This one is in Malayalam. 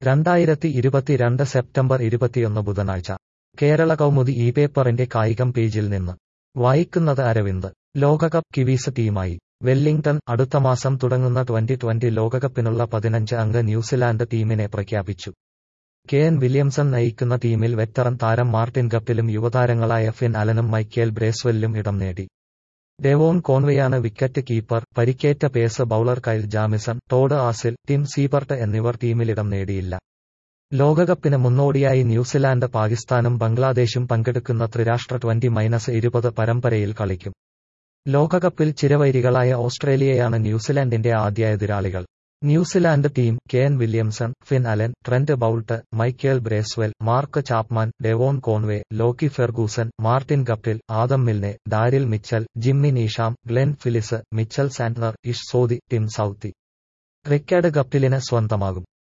രണ്ടായിരത്തി ഇരുപത്തിരണ്ട് സെപ്റ്റംബർ ഇരുപത്തിയൊന്ന് ബുധനാഴ്ച കേരള കൗമുദി ഈ പേപ്പറിന്റെ കായികം പേജിൽ നിന്ന് വായിക്കുന്നത് അരവിന്ദ് ലോകകപ്പ് കിവീസ് ടീമായി വെല്ലിംഗ്ടൺ അടുത്ത മാസം തുടങ്ങുന്ന ട്വന്റി ട്വന്റി ലോകകപ്പിനുള്ള പതിനഞ്ച് അംഗ ന്യൂസിലാൻഡ് ടീമിനെ പ്രഖ്യാപിച്ചു കെ എൻ വില്യംസൺ നയിക്കുന്ന ടീമിൽ വെറ്ററൻ താരം മാർട്ടിൻ ഗപ്റ്റിലും യുവതാരങ്ങളായ ഫിൻ അലനും മൈക്കേൽ ബ്രേസ്വെല്ലും ഇടം നേടി ഡെവോൺ കോൺവെയാണ് വിക്കറ്റ് കീപ്പർ പരിക്കേറ്റ pace bowler Kyle Jamieson Todd Astle Tim Seifert എന്നിവർ ടീമിലിടം നേടിയില്ല ലോകകപ്പിന് മുന്നോടിയായി ന്യൂസിലാൻഡ് പാകിസ്ഥാനും ബംഗ്ലാദേശും പങ്കെടുക്കുന്ന ത്രിരാഷ്ട്ര ട്വന്റി മൈനസ് ഇരുപത് പരമ്പരയിൽ കളിക്കും ലോകകപ്പിൽ ചിരവൈരികളായ ഓസ്ട്രേലിയയാണ് ന്യൂസിലാൻഡിന്റെ ആദ്യ എതിരാളികൾ New Zealand team K N Williamson Finn Allen Trent Boult Michael Bracewell Mark Chapman Devon Conway Lockie Ferguson Martin Guptill Adam Milne Daryl Mitchell Jimmy Neesham Glenn Phillips Mitchell Santner Ish Sodhi Tim സൌത്തി record ഗപ്റ്റിലിന് സ്വന്തമാകും